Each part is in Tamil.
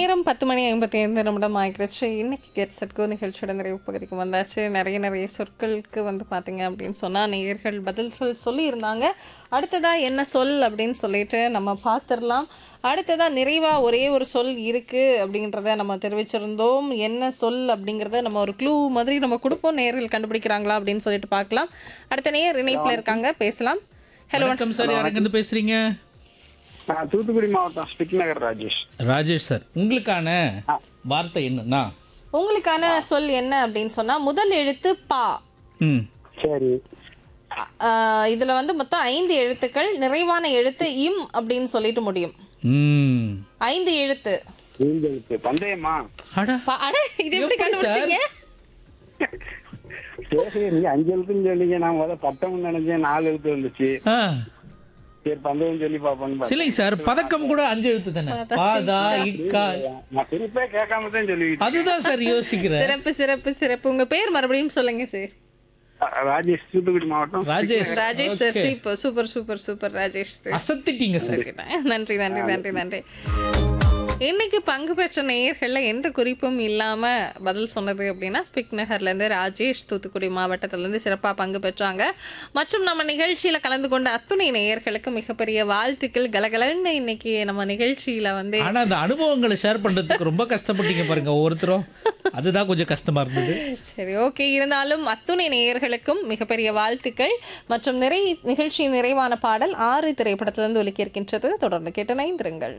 நேரம் பத்து மணி ஐம்பத்தி ஐந்து நிமிடம் ஆகிடுச்சு இன்னைக்கு கெட் செட்கோ நிகழ்ச்சியோட நிறைவு பகுதிக்கு வந்தாச்சு நிறைய நிறைய சொற்களுக்கு வந்து பார்த்தீங்க அப்படின்னு சொன்னால் நேயர்கள் பதில் சொல் சொல்லியிருந்தாங்க அடுத்ததா என்ன சொல் அப்படின்னு சொல்லிட்டு நம்ம பார்த்துடலாம் அடுத்ததா நிறைவா ஒரே ஒரு சொல் இருக்கு அப்படின்றத நம்ம தெரிவிச்சிருந்தோம் என்ன சொல் அப்படிங்கிறத நம்ம ஒரு க்ளூ மாதிரி நம்ம கொடுப்போம் நேயர்கள் கண்டுபிடிக்கிறாங்களா அப்படின்னு சொல்லிட்டு பார்க்கலாம் அடுத்த நேயர் இணைப்பில் இருக்காங்க பேசலாம் ஹலோ வணக்கம் சார் யாருங்க பேசுறீங்க நான் தூத்துக்குடி மாவட்டம் ஸ்பிக் நகர் ராஜேஷ் ராஜேஷ் சார் உங்களுக்கான வார்த்தை என்னன்னா உங்களுக்கான சொல் என்ன அப்படின்னு சொன்னா முதல் எழுத்து பா ம் சரி ஆஹ் இதுல வந்து மொத்தம் ஐந்து எழுத்துக்கள் நிறைவான எழுத்து இம் அப்படின்னு சொல்லிட்டு முடியும் ம் ஐந்து எழுத்து நீங்களுக்கு பந்தயமா அடா பா- அட இது எப்படி எப்படி கண்டுபிடிச்சீங்க சரி நீங்க அஞ்சு எழுத்துன்னு சொன்னீங்க நான் முத பட்டம்னு நினைச்சேன் நாலு எழுத்து வந்துச்சு ஆ சரி பந்தயம் சொல்லி பாப்போம்னு பார்த்தேன். சிலைங்க சார் பதக்கம் கூட அஞ்சு எழுத்து தானே பாதா இக்கா நான் திருப்பே கேட்காம தான் சொல்லிக்கிட்டேன் அதுதான் சார் யோசிக்கிறேன் சிறப்பு சிறப்பு சிறப்பு உங்க பேர் மறுபடியும் சொல்லுங்க சார் ராஜேஷ் தூத்துக்குடி மாவட்டம் Rajesh Rajesh sir super super super super Rajesh sir அசத்திட்டீங்க சார் நன்றி நன்றி நன்றி நன்றி இன்னைக்கு பங்கு பெற்ற நேயர்கள்ல எந்த குறிப்பும் இல்லாம பதில் சொன்னது அப்படின்னா ஸ்பிக் நகர்ல இருந்து ராஜேஷ் தூத்துக்குடி மாவட்டத்துல இருந்து சிறப்பா பங்கு பெற்றாங்க மற்றும் நம்ம நிகழ்ச்சியில கலந்து கொண்ட அத்துணை நேயர்களுக்கு மிகப்பெரிய வாழ்த்துக்கள் கலகலன்னு இன்னைக்கு நம்ம நிகழ்ச்சியில வந்து ஆனா அந்த அனுபவங்களை ஷேர் பண்றதுக்கு ரொம்ப கஷ்டப்பட்டீங்க பாருங்க ஒவ்வொருத்தரும் அதுதான் கொஞ்சம் கஷ்டமா இருந்தது சரி ஓகே இருந்தாலும் அத்துணை நேயர்களுக்கும் மிகப்பெரிய வாழ்த்துக்கள் மற்றும் நிறை நிகழ்ச்சியின் நிறைவான பாடல் ஆறு திரைப்படத்திலிருந்து ஒலிக்க இருக்கின்றது தொடர்ந்து கேட்டு நைந்திருங்கள்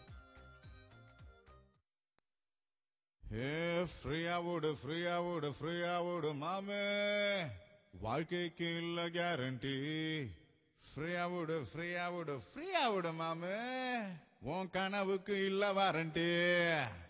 ஏ ஃப்ரீயா விடு ஃப்ரீயா விடு ஃப்ரீயா விடு மாமே வாழ்க்கைக்கு இல்ல கேரண்டி ஃப்ரீயா விடு ஃப்ரீயா விடு ஃப்ரீயா விடு மாமே உன் கனவுக்கு இல்ல வாரண்டி